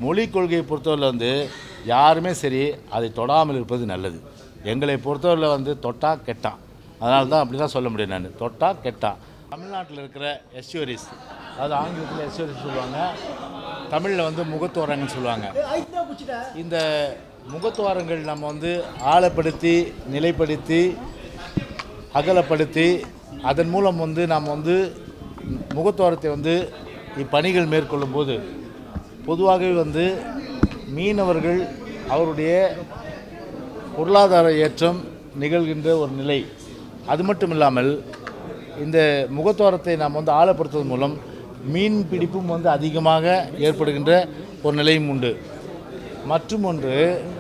மொழிக் கொள்கையை பொறுத்தவரையில் வந்து யாருமே சரி அதை தொடாமல் இருப்பது நல்லது எங்களை பொறுத்தவரையில் வந்து தொட்டா கெட்டான் அதனால தான் அப்படி தான் சொல்ல முடியும் நான் தொட்டா கெட்டான் தமிழ்நாட்டில் இருக்கிற எஸ்யூரிஸ் அதாவது ஆங்கிலத்தில் எஸ்யூரிஸ் சொல்லுவாங்க தமிழில் வந்து முகத்தோரங்கன்னு சொல்லுவாங்க இந்த முகத்துவாரங்கள் நம்ம வந்து ஆழப்படுத்தி நிலைப்படுத்தி அகலப்படுத்தி அதன் மூலம் வந்து நாம் வந்து முகத்துவாரத்தை வந்து இப்பணிகள் மேற்கொள்ளும் போது பொதுவாகவே வந்து மீனவர்கள் அவருடைய பொருளாதார ஏற்றம் நிகழ்கின்ற ஒரு நிலை அது மட்டும் இல்லாமல் இந்த முகத்துவாரத்தை நாம் வந்து ஆழப்படுத்துவதன் மூலம் மீன் பிடிப்பும் வந்து அதிகமாக ஏற்படுகின்ற ஒரு நிலையும் உண்டு மற்றும் ஒன்று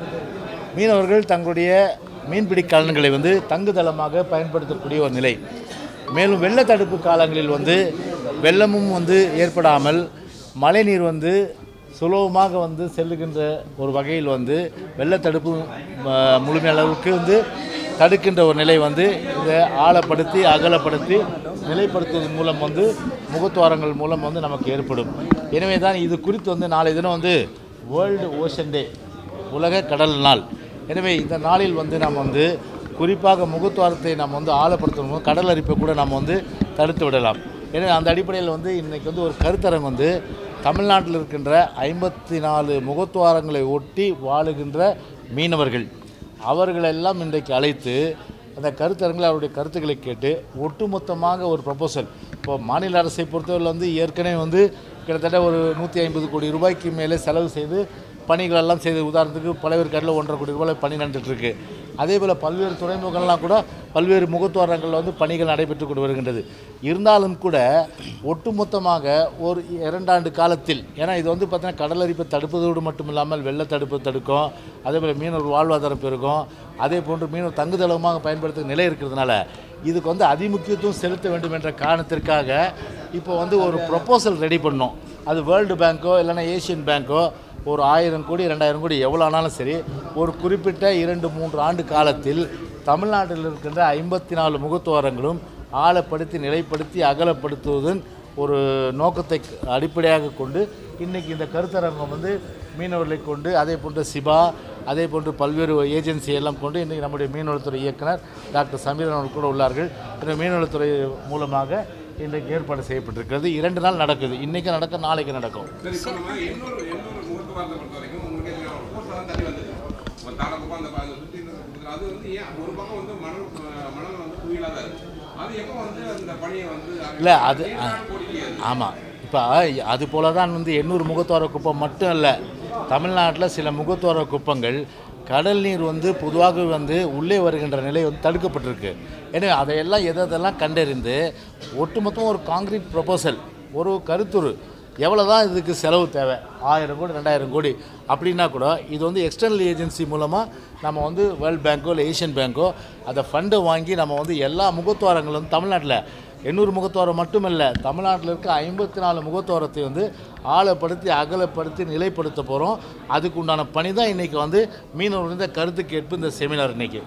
மீனவர்கள் தங்களுடைய மீன்பிடி கலன்களை வந்து தங்குதளமாக பயன்படுத்தக்கூடிய ஒரு நிலை மேலும் வெள்ள தடுப்பு காலங்களில் வந்து வெள்ளமும் வந்து ஏற்படாமல் மழைநீர் வந்து சுலபமாக வந்து செல்லுகின்ற ஒரு வகையில் வந்து வெள்ளத்தடுப்பு ம- முழுமையான அளவுக்கு வந்து தடுக்கின்ற ஒரு நிலை வந்து இதை ஆழப்படுத்தி அகலப்படுத்தி நிலைப்படுத்துவதன் மூலம் வந்து முகத்துவாரங்கள் மூலம் வந்து நமக்கு ஏற்படும் எனவே தான் இது குறித்து வந்து நாளை தினம் வந்து வேர்ல்டு ஓஷன் டே உலக கடல் நாள் எனவே இந்த நாளில் வந்து நாம் வந்து குறிப்பாக முகத்துவாரத்தை நாம் வந்து ஆழப்படுத்தணும் போது கடல் அரிப்பை கூட நாம் வந்து தடுத்து விடலாம் எனவே அந்த அடிப்படையில் வந்து இன்றைக்கி வந்து ஒரு கருத்தரங்கு வந்து தமிழ்நாட்டில் இருக்கின்ற ஐம்பத்தி நாலு முகத்துவாரங்களை ஒட்டி வாழுகின்ற மீனவர்கள் அவர்களெல்லாம் இன்றைக்கு அழைத்து அந்த கருத்தரங்கில் அவருடைய கருத்துக்களை கேட்டு ஒட்டுமொத்தமாக ஒரு ப்ரப்போசல் இப்போ மாநில அரசை பொறுத்தவரையில் வந்து ஏற்கனவே வந்து கிட்டத்தட்ட ஒரு நூற்றி ஐம்பது கோடி ரூபாய்க்கு மேலே செலவு செய்து பணிகள் எல்லாம் செய்து உதாரணத்துக்கு பழவேற்காட்டில் ஒன்றரை கோடி ரூபாய் பணி நடந்துகிட்ருக்கு அதே போல் பல்வேறு துறைமுகங்கள்லாம் கூட பல்வேறு முகத்துவாரங்களில் வந்து பணிகள் நடைபெற்று கொண்டு வருகின்றது இருந்தாலும் கூட ஒட்டுமொத்தமாக ஒரு இரண்டாண்டு காலத்தில் ஏன்னா இது வந்து பார்த்தீங்கன்னா கடலரிப்பை தடுப்பதோடு மட்டும் இல்லாமல் வெள்ள தடுப்பு தடுக்கும் அதே போல் மீனவர் வாழ்வாதாரம் பெருகும் அதே போன்று மீனவர் தங்குதளமாக பயன்படுத்தும் நிலை இருக்கிறதுனால இதுக்கு வந்து அதிமுக்கியத்துவம் செலுத்த வேண்டும் என்ற காரணத்திற்காக இப்போ வந்து ஒரு ப்ரொப்போசல் ரெடி பண்ணோம் அது வேர்ல்டு பேங்க்கோ இல்லைன்னா ஏஷியன் பேங்க்கோ ஒரு ஆயிரம் கோடி ரெண்டாயிரம் கோடி எவ்வளோ ஆனாலும் சரி ஒரு குறிப்பிட்ட இரண்டு மூன்று ஆண்டு காலத்தில் தமிழ்நாட்டில் இருக்கின்ற ஐம்பத்தி நாலு முகத்துவாரங்களும் ஆழப்படுத்தி நிலைப்படுத்தி அகலப்படுத்துவதன் ஒரு நோக்கத்தை அடிப்படையாக கொண்டு இன்றைக்கி இந்த கருத்தரங்கம் வந்து மீனவர்களை கொண்டு அதே போன்று சிபா அதே போன்று பல்வேறு ஏஜென்சி எல்லாம் கொண்டு இன்றைக்கி நம்முடைய மீனவளத்துறை இயக்குனர் டாக்டர் சமீரன் அவர்கள் கூட உள்ளார்கள் இந்த மீனவளத்துறை மூலமாக இன்றைக்கு ஏற்பாடு செய்யப்பட்டிருக்கிறது இரண்டு நாள் நடக்குது இன்றைக்கி நடக்கும் நாளைக்கு நடக்கும் சரி இப்போ நம்ம இன்னொரு இன்னொரு முகத்துவாரத்தை பொறுத்த வரைக்கும் உங்களுக்கு தெரியும் போர்ட்டெல்லாம் தண்ணி வந்தது ஒரு தாளப்பக்கம் அந்த ப- அந்த சுற்றி இருந்த கொடுக்குறது அது வந்து ஏன் ஒரு பக்கம் வந்து மணல் அஹ், மணல் வந்து குவியலாக தான் இருக்கு அது எப்போ வந்து அந்த பணியை வந்து இல்லை அது நீண்ட நாள் கோரிக்கை அது. ஆமாம் இப்போ அது போல தான் வந்து எண்ணூர் முகத்துவார குப்பம் மட்டும் இல்லை தமிழ்நாட்டில் சில முகத்துவார குப்பங்கள் கடல் நீர் வந்து பொதுவாக வந்து உள்ளே வருகின்ற நிலை வந்து தடுக்கப்பட்டிருக்கு எனவே அதையெல்லாம் எதை எதெல்லாம் கண்டறிந்து ஒட்டுமொத்தம் ஒரு காங்கிரீட் ப்ரொபோசல் ஒரு கருத்துரு எவ்வளோ தான் இதுக்கு செலவு தேவை ஆயிரம் கோடி ரெண்டாயிரம் கோடி அப்படின்னா கூட இது வந்து எக்ஸ்டர்னல் ஏஜென்சி மூலமாக நம்ம வந்து வேர்ல்ட் பேங்க்கோ இல்லை ஏஷியன் பேங்க்கோ அதை ஃபண்டை வாங்கி நம்ம வந்து எல்லா முகத்துவாரங்களும் வந்து தமிழ்நாட்டில் எண்ணூறு முகத்துவாரம் மட்டுமல்ல தமிழ்நாட்டில் இருக்க ஐம்பத்தி நாலு முகத்துவாரத்தை வந்து ஆழப்படுத்தி அகலப்படுத்தி நிலைப்படுத்த போகிறோம் அதுக்கு உண்டான பணி தான் இன்றைக்கி வந்து மீனவர்கள் இந்த கருத்து கேட்பு இந்த செமினார் இன்னைக்கு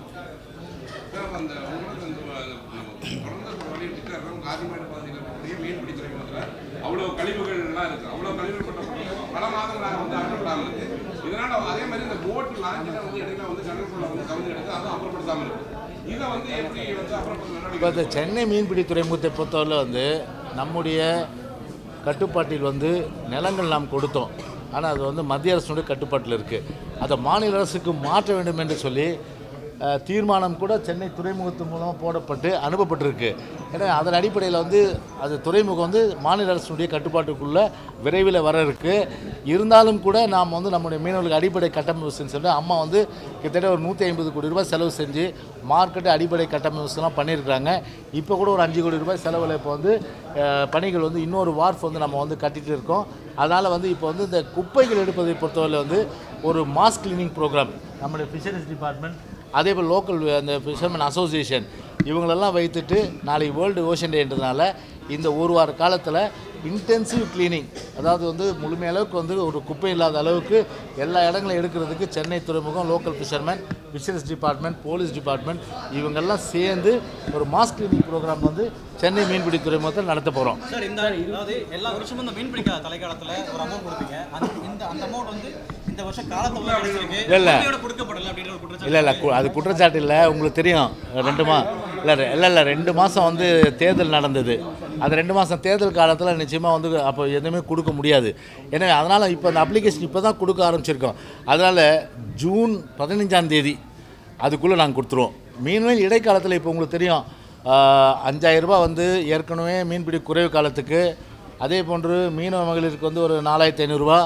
சார், அந்த உங்களுக்கு அந்த அஹ், தொடர்ந்து வழி இருக்கிற காதிமேடு பகுதியில் இருக்கக்கூடிய மீன்பிடி துறைமுகத்தில் அவ்வளோ கழிவுகள் எல்லாம் இருக்கு அவ்வளோ கழிவுகள் பட்ட பல மாதங்களாக வந்து அகற்றப்படாமல் இருக்கு இதனால அதே மாதிரி இந்த போட் லாஞ்சில் வந்து இடையில வந்து கடற்குள்ள வந்து கவிழ்ந்து எடுத்து அதுவும் அப்புறப்படுத்தாமல் இருக்கு இதை வந்து எப்படி வந்து அப்புறப்படுத்த இப்போ நடவடிக்கை இந்த சென்னை மீன்பிடி துறைமுகத்தை பொறுத்தவரை வந்து நம்முடைய கட்டுப்பாட்டில் வந்து நிலங்கள் நாம் கொடுத்தோம் ஆனால் அது வந்து மத்திய அரசுடைய கட்டுப்பாட்டில் இருக்குது அதை மாநில அரசுக்கு மாற்ற வேண்டும் என்று சொல்லி அஹ், தீர்மானம் கூட சென்னை துறைமுகத்து மூலமாக போடப்பட்டு அனுப்பப்பட்டிருக்கு ஏன்னா அதன் அடிப்படையில் வந்து அது துறைமுகம் வந்து மாநில அரசுடைய கட்டுப்பாட்டுக்குள்ளே விரைவில் வர இருக்கு இருந்தாலும் கூட நாம் வந்து நம்முடைய மீனவர்களுக்கு அடிப்படை கட்டமைப்பு சொல்லி அம்மா வந்து கிட்டத்தட்ட ஒரு நூற்றி ஐம்பது கோடி ரூபாய் செலவு செஞ்சு மார்க்கெட்டு அடிப்படை கட்டமைப்புலாம் பண்ணியிருக்காங்க இப்போ கூட ஒரு அஞ்சு கோடி ரூபாய் செலவில் இப்போ வந்து அஹ், பணிகள் வந்து இன்னொரு வார்ஃப் வந்து நம்ம வந்து கட்டிட்டு இருக்கோம் அதனால் வந்து இப்போ வந்து இந்த குப்பைகள் எடுப்பதை பொறுத்தவரை வந்து ஒரு மாஸ் கிளீனிங் ப்ரோக்ராம் நம்முடைய ஃபிஷரிஸ் டிபார்ட்மெண்ட் அதே போல் லோக்கல் அந்த ஃபிஷர்மேன் அசோசியேஷன் இவங்களெல்லாம் வைத்துட்டு நாளைக்கு வேர்ல்டு ஓஷன் டேன்றதுனால இந்த ஒரு வார காலத்தில் இன்டென்சிவ் க்ளீனிங் அதாவது வந்து முழுமை அளவுக்கு வந்து ஒரு குப்பை இல்லாத அளவுக்கு எல்லா இடங்களும் எடுக்கிறதுக்கு சென்னை துறைமுகம் local fisherman fisheries department police department இவங்கெல்லாம் சேர்ந்து ஒரு மாஸ் கிளீனிங் ப்ரோக்ராம் வந்து சென்னை மீன்பிடி துறைமுகத்தில் நடத்த போகிறோம் சார் இந்த அதாவது எல்லா வருஷமும் இந்த மீன் பிடிக்காத தலைக்காலத்தில் ஒரு அமௌண்ட் கொடுப்பீங்க அந்த இந்த அந்த அமௌண்ட் வந்து இந்த வருஷம் காலத்துல கிடைச்சிருக்கு இல்ல, இல்ல. உண்மையோட கொடுக்கப்படல அப்படின்ற ஒரு குற்றச்சாட்டு இல்லை இல்லை கு- அது குற்றச்சாட்டு இல்லை உங்களுக்கு தெரியும் ரெண்டு மா இல்லை இல்லை இல்லை ரெண்டு மாதம் வந்து தேர்தல் நடந்தது அந்த ரெண்டு மாதம் தேர்தல் காலத்தில் நிச்சயமாக வந்து அப்போ எதுவுமே கொடுக்க முடியாது எனவே அதனால் இப்போ அந்த அப்ளிகேஷன் இப்போ தான் கொடுக்க ஆரம்பிச்சிருக்கோம் அதனால் ஜூன் பதினஞ்சாம் தேதி அதுக்குள்ளே நாங்கள் கொடுத்துருவோம் மீன்வெளி இடைக்காலத்தில் இப்போ உங்களுக்கு தெரியும் ஆஹ், 5000 ரூபாய் வந்து ஏற்கனவே மீன்பிடி குறைவு காலத்துக்கு அதே போன்று மீனவ மகளிருக்கு வந்து ஒரு நாலாயிரத்தி ஐநூறுரூவா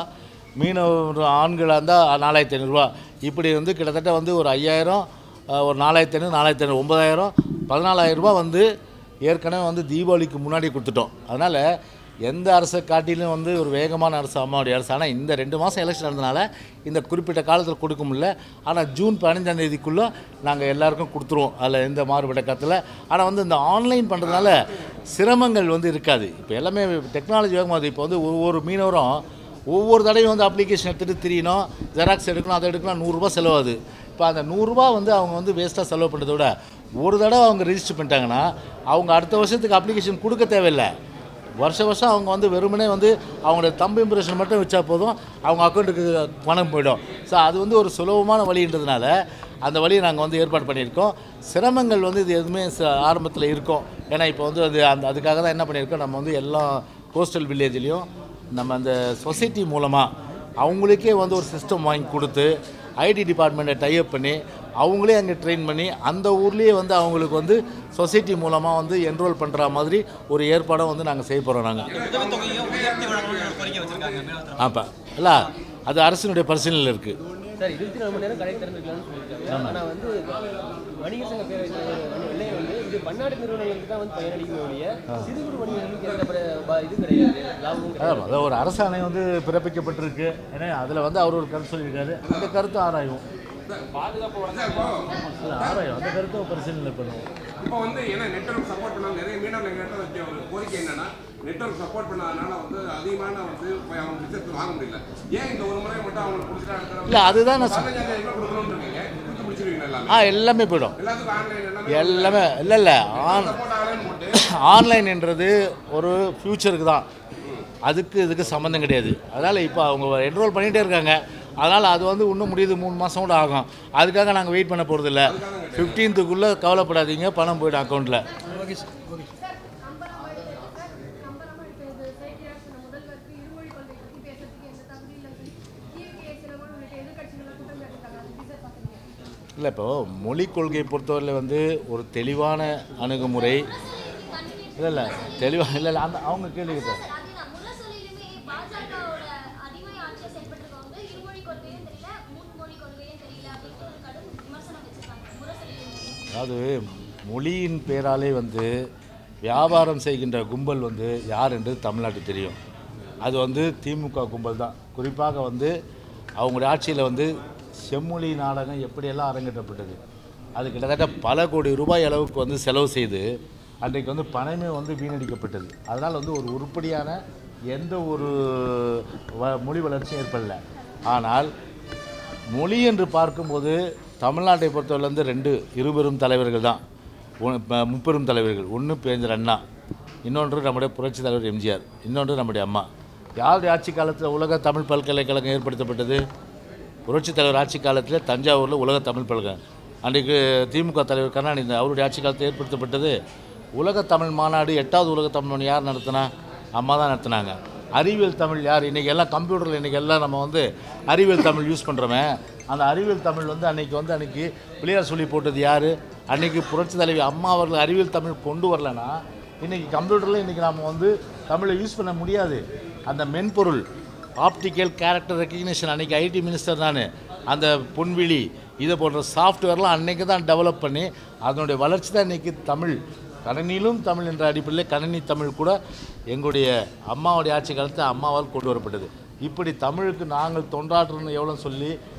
மீனவர் ஆண்களாக இருந்தால் நாலாயிரத்தி ஐநூறுரூவா இப்படி வந்து கிட்டத்தட்ட வந்து ஒரு ஐயாயிரம் அஹ், ஒரு நாலாயிரத்தி ஐநூறு நாலாயிரத்தி ஐநூறு ஒம்பதாயிரம் பதினாலாயிரம் ரூபாய் வந்து ஏற்கனவே வந்து தீபாவளிக்கு முன்னாடி கொடுத்துட்டோம் அதனால் எந்த அரசை காட்டிலும் வந்து ஒரு வேகமான அரசு அம்மாவுடைய அரசு ஆனால் இந்த ரெண்டு மாதம் எலெக்ஷன் நடந்தனால இந்த குறிப்பிட்ட காலத்தில் கொடுக்க முடியல ஆனால் ஜூன் பதினஞ்சாம் தேதிக்குள்ளே நாங்கள் எல்லாருக்கும் கொடுத்துருவோம் அதில் எந்த மாறுபட்ட கருத்தில் ஆனால் வந்து இந்த ஆன்லைன் பண்ணுறதுனால சிரமங்கள் வந்து இருக்காது இப்போ எல்லாமே டெக்னாலஜி வேகமாக இப்போ வந்து ஒவ்வொரு மீனவரும் ஒவ்வொரு தடவையும் வந்து அப்ளிகேஷன் எடுத்துகிட்டு திரியணும் ஜெராக்ஸ் எடுக்கணும் அதை எடுக்கணும் நூறுரூவா செலவாகுது இப்போ அந்த நூறுரூவா வந்து அவங்க வந்து வேஸ்ட்டாக செலவு பண்ணுறத விட ஒரு தடவை அவங்க ரெஜிஸ்டர் பண்ணிட்டாங்கன்னா அவங்க அடுத்த வருஷத்துக்கு அப்ளிகேஷன் கொடுக்க தேவையில்லை வருஷ வருஷம் அவங்க வந்து வெறுமனே வந்து அவங்களோட தம்பு இம்ப்ரெஷன் மட்டும் வச்சா போதும் அவங்க அக்கௌண்ட்டுக்கு பணம் போயிடும் ஸோ அது வந்து ஒரு சுலபமான வழின்றதுனால அந்த வழியை நாங்கள் வந்து ஏற்பாடு பண்ணியிருக்கோம் சிரமங்கள் வந்து இது எதுவுமே ஆரம்பத்தில் இருக்கும் ஏன்னா இப்போ வந்து அது அந்த அதுக்காக தான் என்ன பண்ணியிருக்கோம் நம்ம வந்து எல்லா கோஸ்டல் வில்லேஜ்லேயும் நம்ம அந்த சொசைட்டி மூலமாக அவங்களுக்கே வந்து ஒரு சிஸ்டம் வாங்கி கொடுத்து ஐடி டிபார்ட்மெண்ட்டை டைப் பண்ணி அவங்களே அங்கே ட்ரெயின் பண்ணி அந்த ஊர்லேயே வந்து அவங்களுக்கு வந்து சொசைட்டி மூலமாக வந்து என்ரோல் பண்ணுற மாதிரி ஒரு ஏற்பாடும் வந்து நாங்கள் செய்ய போகிறோம் நாங்கள் உதவித்தொகையும் உயர்த்தி வழங்கணும்னு ஒரு கோரிக்கை வச்சிருக்காங்க மேலத்தில் ஆப்பா இல்லை அது அரசினுடைய பரிசீலனையில் இருக்குது சார் இருபத்தி நாலு மணி நேரம் கடை திறந்துருக்கலாம்னு சொல்லியிருக்காங்க ஆனால் வந்து வணிக சங்க பேரவை வெள்ளையை வந்து இது பன்னாட்டு நிறுவனங்களுக்கு தான் வந்து பயனளிக்கும் ஒழிய சிறு குறு வணிகர்களுக்கு எந்த பிர- ப- இது கிடையாது லாபமும் கிடையாது அதான் அதான் ஒரு அரசாணை வந்து பிறப்பிக்கப்பட்டிருக்கு ஏன்னா அதில் வந்து அவர் ஒரு கருத்து சொல்லியிருக்காரு அந்த கருத்து ஆராயும் இல்லை ஆராயும் அந்த கருத்தை பரிசீலனை பண்ணுவோம் இப்போ வந்து ஏன்னா நெட்வொர்க் சப்போர்ட் பண்ணாங்க நிறைய மீனவர்கள் கிட்ட வச்ச ஒரு கோரிக்கை என்னன்னா நெட்வொர்க் சப்போர்ட் பண்ணாதனால வந்து அதிகமான வந்து போய் அவங்க பிசினஸ் வாங்க முடியல ஏன் இந்த ஒரு முறை மட்டும் அவங்களுக்கு கொடுத்துட்டா அடுத்த இல்லை அதுதான் நான் சொ- பதினஞ்சாயிரம் ரூபாய் கொடுக்கணும்னு இருக்கீங்க கொடுத்து முடிச்சிருவீங்க எல்லாமே ஆ எல்லாமே போயிடும் எல்லாத்துக்கும் ஆன்லைன் எல்லாமே எல்லாமே இல்லை இல்லை ஆன் சப்போர்ட் ஆகலன்னு போட்டு ஆன்லைன்ன்றது ஒரு ஃப்யூச்சருக்கு தான் அதுக்கு இதுக்கு சம்மந்தம் கிடையாது அதனால் இப்போ அவங்க என்ரோல் பண்ணிகிட்டே இருக்காங்க அதனால் அது வந்து இன்னும் முடியுது மூணு மாதம் கூட ஆகும் அதுக்காக நாங்கள் வெயிட் பண்ண போகிறதில்ல ஃபிஃப்டீன்த்துக்குள்ளே கவலைப்படாதீங்க பணம் போய்டும் அக்கௌண்ட்டில் okay sir okay Kambaramayanam sir Kambaramayanam இப்போ இது செய்தியாக சொன்ன முதல்வருக்கு இருமொழி கொள்கை பற்றி பேசுறதுக்கு எந்த தகுதி இல்லை டிவிகே சிலவங்க உள்ளிட்ட எதிர்கட்சிகளை குற்றம் சாட்டிட்டாங்க அது எப்படி சார் பார்க்குறீங்க இல்லை இப்போ மொழிக் கொள்கையை பொறுத்தவரையில் வந்து ஒரு தெளிவான அணுகுமுறை இல்லை இல்லை தெளிவாக இல்லை இல்லை அந்த அவங்க கேள்வி கேட்டாங்க அதுதான் முரசொலியிலுமே பாஜகவோட அடிமை ஆட்சியை செயல்பட்டுருக்கவங்க இருமொழி கொள்கையும் தெரியல மும்மொழி கொள்கையும் தெரியல அப்படின்னு ஒரு கடும் விமர்சனம் வச்சிருக்காங்க முரசொலியிலுமே அதாவது மொழியின் பேராலே வந்து வியாபாரம் செய்கின்ற கும்பல் வந்து யார் என்று தமிழ்நாட்டுக்கு தெரியும் அது வந்து திமுக கும்பல் தான் குறிப்பாக வந்து அவங்களுடைய ஆட்சியில் வந்து செம்மொழி நாடகம் எப்படியெல்லாம் அரங்கேற்றப்பட்டது அது கிட்டத்தட்ட பல கோடி ரூபாய் அளவுக்கு வந்து செலவு செய்து அன்றைக்கு வந்து பணமே வந்து வீணடிக்கப்பட்டது அதனால் வந்து ஒரு உருப்படியான எந்த ஒரு வ மொழி வளர்ச்சியும் ஏற்படலை ஆனால் மொழி என்று பார்க்கும்போது தமிழ்நாட்டை பொறுத்தவரை வந்து ரெண்டு இருபெரும் தலைவர்கள் தான் ஒன்று ப- முப்பெரும் தலைவர்கள் ஒன்று பேஞ்சர் அண்ணா இன்னொன்று நம்முடைய புரட்சி தலைவர் எம்ஜிஆர் இன்னொன்று நம்முடைய அம்மா யாருடைய ஆட்சி காலத்தில் உலக தமிழ் பல்கலைக்கழகம் ஏற்படுத்தப்பட்டது புரட்சி தலைவர் ஆட்சி காலத்தில் தஞ்சாவூரில் உலக தமிழ் பல்கலை அன்றைக்கு திமுக தலைவர் கருணாநிதி அவருடைய ஆட்சி காலத்தில் ஏற்படுத்தப்பட்டது உலக தமிழ் மாநாடு எட்டாவது உலக தமிழ் மாநாடு யார் நடத்தினா அம்மா தான் நடத்தினாங்க அறிவியல் தமிழ் யார் இன்றைக்கி எல்லாம் கம்ப்யூட்டரில் இன்றைக்கி எல்லாம் நம்ம வந்து அறிவியல் தமிழ் யூஸ் பண்ணுறோமே அந்த அறிவியல் தமிழ் வந்து அன்றைக்கி வந்து அன்றைக்கி பிள்ளையார் சொல்லி போட்டது யார் அன்றைக்கி புரட்சி தலைவி அம்மா அவர்கள் அறிவியல் தமிழ் கொண்டு வரலனா இன்றைக்கி கம்ப்யூட்டரில் இன்றைக்கி நம்ம வந்து தமிழை யூஸ் பண்ண முடியாது அந்த மென்பொருள் ஆப்டிக்கல் கேரக்டர் ரெக்கக்னிஷன் அன்றைக்கி ஐடி மினிஸ்டர் நான் அந்த பொன்விழி இதை போன்ற சாஃப்ட்வேர்லாம் அன்றைக்கி தான் டெவலப் பண்ணி அதனுடைய வளர்ச்சி தான் இன்றைக்கி தமிழ் கணனிலும் தமிழ் என்ற அடிப்படையில் கணனி தமிழ் கூட எங்களுடைய அம்மாவுடைய ஆட்சி காலத்தில் அம்மாவால் கொண்டு வரப்பட்டது இப்படி தமிழுக்கு நாங்கள் தொண்டாற்றணும் எவ்வளோ சொல்லி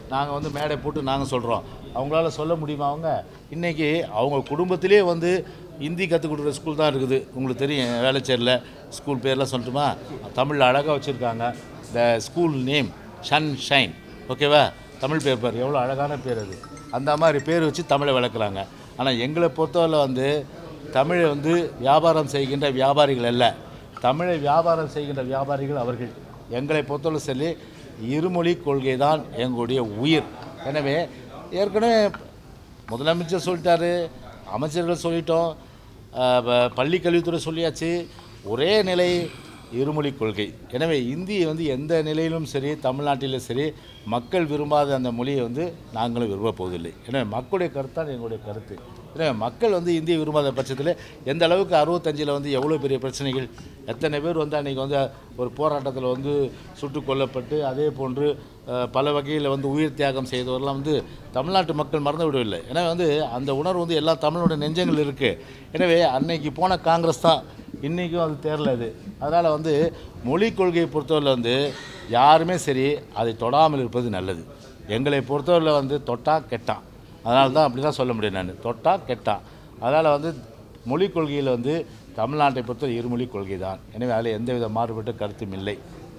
நாங்கள் வந்து மேடை போட்டு நாங்கள் சொல்கிறோம் அவங்களால சொல்ல முடியுமா அவங்க இன்றைக்கி அவங்க குடும்பத்திலே வந்து ஹிந்தி கற்றுக் கொடுக்குற ஸ்கூல் தான் இருக்குது உங்களுக்கு தெரியும் வேளச்சேரியில் ஸ்கூல் பேர்லாம் சொல்லட்டுமா தமிழில் அழகாக வச்சுருக்காங்க the school name sunshine ஓகேவா தமிழ் பேப்பர் எவ்வளோ அழகான பேர் அது அந்த மாதிரி பேர் வச்சு தமிழை விளக்குறாங்க ஆனால் எங்களை பொறுத்தவரை வந்து தமிழை வந்து வியாபாரம் செய்கின்ற வியாபாரிகள் அல்ல தமிழை வியாபாரம் செய்கின்ற வியாபாரிகள் அவர்கள் எங்களை பொறுத்தவரை சொல்லி இருமொழி கொள்கை தான் எங்களுடைய உயிர் எனவே ஏற்கனவே முதலமைச்சர் சொல்லிட்டாரு அமைச்சர்கள் சொல்லிட்டோம் அஹ், ப- பள்ளி கல்வித்துறை சொல்லியாச்சு ஒரே நிலை இருமொழி கொள்கை எனவே இந்தியை வந்து எந்த நிலையிலும் சரி தமிழ்நாட்டிலும் சரி மக்கள் விரும்பாத அந்த மொழியை வந்து நாங்களும் விரும்பப் போவதில்லை எனவே மக்களுடைய கருத்து தான் எங்களுடைய கருத்து எனவே மக்கள் வந்து இந்தியை விரும்பாத பட்சத்தில் எந்த அளவுக்கு அறுபத்தஞ்சில் வந்து எவ்வளோ பெரிய பிரச்சனைகள் எத்தனை பேர் வந்து அன்றைக்கி வந்து ஒரு போராட்டத்தில் வந்து சுட்டுக் கொல்லப்பட்டு அதே போன்று அஹ், பல வகையில் வந்து உயிர் தியாகம் செய்தவரெல்லாம் வந்து தமிழ்நாட்டு மக்கள் மறந்து விடவில்லை எனவே வந்து அந்த உணர்வு வந்து எல்லா தமிழோட நெஞ்சங்கள் இருக்குது எனவே அன்னைக்கு போன காங்கிரஸ் தான் இன்றைக்கும் அது தேரல அது அதனால் வந்து மொழிக் கொள்கையை பொறுத்தவரையில் வந்து யாருமே சரி அதை தொடாமல் இருப்பது நல்லது எங்களை பொறுத்தவரையில் வந்து தொட்டா கெட்டான் அதனால தான் அப்படி தான் சொல்ல முடியும் நான் தொட்டா கெட்டான் அதனால் வந்து மொழிக் கொள்கையில் வந்து தமிழ்நாட்டை பொறுத்த இருமொழி கொள்கை தான் எனவே அதில் எந்தவித மாறுபட்ட கருத்தும் இல்லை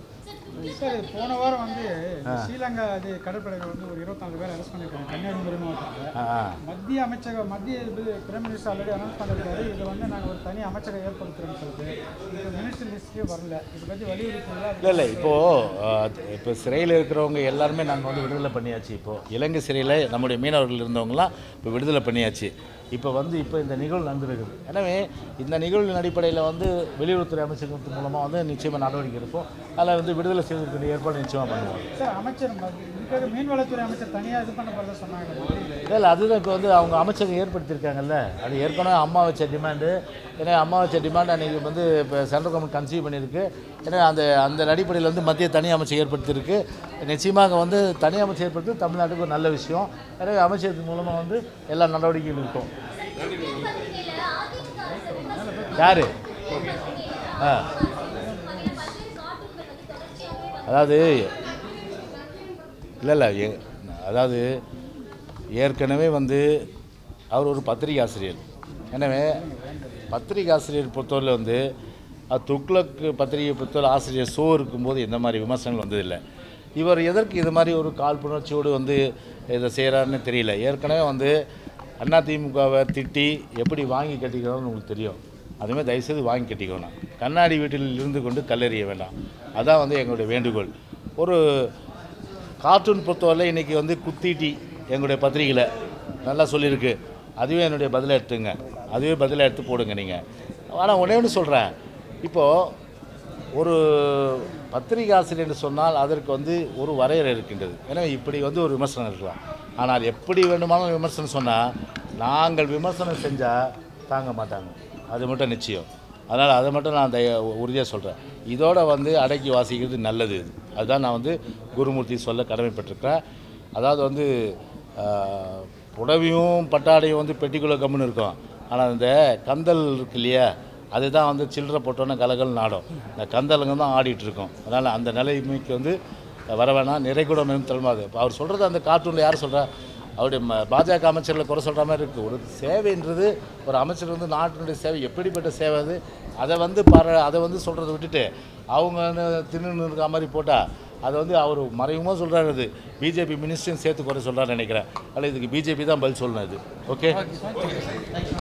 சார் போன வாரம் வந்து ஸ்ரீலங்கா இது கடற்படையில் வந்து ஒரு இருபத்தாலு பேர் அரெஸ்ட் பண்ணியிருக்காங்க கன்னியாகுமரி மாவட்டத்தில் ஆ, ஆ. மத்திய அமைச்சக மத்திய இது பிரைம் மினிஸ்டர் ஆல்ரெடி அனௌன்ஸ் பண்ணிருக்காரு இதை வந்து நாங்கள் ஒரு தனி அமைச்சகம் ஏற்படுத்துகிறோம்னு சொல்லிட்டு இப்போ மினிஸ்டர் லிஸ்ட்லேயே வரல இதை பற்றி வலியுறுத்துங்களா இல்லை இல்லை இப்போது இப்போ சிறையில் இருக்கிறவங்க எல்லாருமே நாங்கள் வந்து விடுதலை பண்ணியாச்சு இப்போது இலங்கை சிறையில் நம்முடைய மீனவர்கள் இருந்தவங்களாம் இப்போ விடுதலை பண்ணியாச்சு இப்போ வந்து இப்போ இந்த நிகழ்வு நடந்திருக்குது எனவே இந்த நிகழ்வின் அடிப்படையில் வந்து வெளியுறவுத்துறை அமைச்சகத்தின் மூலமாக வந்து நிச்சயமாக நடவடிக்கை இருக்கும் அதில் வந்து விடுதலை செய்வதற்குரிய ஏற்பாடு நிச்சயமாக பண்ணுவோம் சார் அமைச்சர் ம- இருக்கிற மீன்வளத்துறை அமைச்சர் தனியாக இது பண்ண போகிறதா சொன்னாங்க இல்லை இல்லை அதுதான் இப்போ வந்து அவங்க அமைச்சகம் ஏற்படுத்தியிருக்காங்கல்ல அது ஏற்கனவே அம்மா வச்ச டிமாண்டு ஏன்னா அம்மா வச்ச டிமாண்ட் அன்றைக்கி வந்து இப்போ சென்ட்ரல் கவர்மெண்ட் கன்சீவ் பண்ணியிருக்கு ஏன்னா அந்த அந்த அடிப்படையில் வந்து மத்திய தனி அமைச்சர் ஏற்படுத்தியிருக்கு நிச்சயமாக வந்து தனி அமைச்சர் ஏற்படுத்தி தமிழ்நாட்டுக்கு ஒரு நல்ல விஷயம் எனவே அமைச்சகத்தின் மூலமாக வந்து எல்லா நடவடிக்கைகளும் இருக்கும் பத்திரிகையில அதிமுக அரசு விமர்சனம் யார் ஆ பல்வேறு கார்ட்டூன்கள் வந்து தொடர்ச்சியாகவே வந்து அதாவது இல்லை இல்லை ஏ- அதாவது ஏற்கனவே வந்து அவர் ஒரு பத்திரிகை ஆசிரியர் எனவே பத்திரிகை ஆசிரியர் பொறுத்தவரையில் வந்து அது துக்ளக் பத்திரிகை பொறுத்தவரை ஆசிரியர் ஷோ இருக்கும்போது இந்த மாதிரி விமர்சனங்கள் வந்ததில்லை இவர் எதற்கு இது மாதிரி ஒரு காழ்ப்புணர்ச்சியோடு வந்து இதை செய்கிறாருன்னு தெரியல ஏற்கனவே வந்து அதிமுகவை திட்டி எப்படி வாங்கி கட்டிக்கிறோம்னு உங்களுக்கு தெரியும் அதுமாதிரி தயவுசெய்து வாங்கி கட்டிக்கணும் கண்ணாடி வீட்டில் இருந்து கொண்டு கல்லெறிய வேண்டாம் அதான் வந்து எங்களுடைய வேண்டுகோள் ஒரு கார்ட்டூன் பொறுத்தவரை இன்றைக்கி வந்து குத்திட்டி எங்களுடைய பத்திரிகையில் நல்லா சொல்லியிருக்கு அதுவே என்னுடைய பதிலை எடுத்துங்க அதுவே பதிலை எடுத்து போடுங்க நீங்கள் ஆனால் ஒன்றே ஒன்று சொல்கிறேன் இப்போது ஒரு பத்திரிகை ஆசிரியர் சொன்னால் அதற்கு வந்து ஒரு வரையறை இருக்கின்றது எனவே இப்படி வந்து ஒரு விமர்சனம் இருக்கலாம் ஆனால் எப்படி வேண்டுமானாலும் விமர்சனம் சொன்னால் நாங்கள் விமர்சனம் செஞ்சால் தாங்க மாட்டாங்க அது மட்டும் நிச்சயம் அதனால் அதை மட்டும் நான் உறுதியாக சொல்கிறேன் இதோட வந்து அடக்கி வாசிக்கிறது நல்லது இது அதுதான் நான் வந்து குருமூர்த்தி சொல்ல கடமைப்பட்டிருக்கிறேன் அதாவது வந்து ஆஹ், புடவையும் பட்டாடையும் வந்து பெட்டிக்குள்ளே கம்முன்னு இருக்கும் ஆனால் இந்த கந்தல் இருக்கு இல்லையா அதுதான் வந்து சில்லறை போட்டோன்னே கலகல் நாடும் இந்த கந்தலுங்க தான் ஆடிட்டு இருக்கும் அதனால் அந்த நிலைமைக்கு வந்து வர வேணாம் நிறைகுடம் தலைமாது இப்போ அவர் சொல்கிறது அந்த கார்ட்டூனில் யார் சொல்கிறா அவருடைய ம- பாஜக அமைச்சர்களை குறை சொல்கிற மாதிரி இருக்குது ஒரு சேவைன்றது ஒரு அமைச்சர் வந்து நாட்டினுடைய சேவை எப்படிப்பட்ட சேவை அது அதை வந்து பார அதை வந்து சொல்கிறத விட்டுட்டு அவங்க தின்னு இருக்க மாதிரி போட்டால் அதை வந்து அவர் மறைமுகமாக சொல்கிறாரு அது பிஜேபி மினிஸ்டரையும் சேர்த்து குறை சொல்கிறான்னு நினைக்கிறேன் அதில் இதுக்கு பிஜேபி தான் பதில் சொல்லணும் இது ஓகே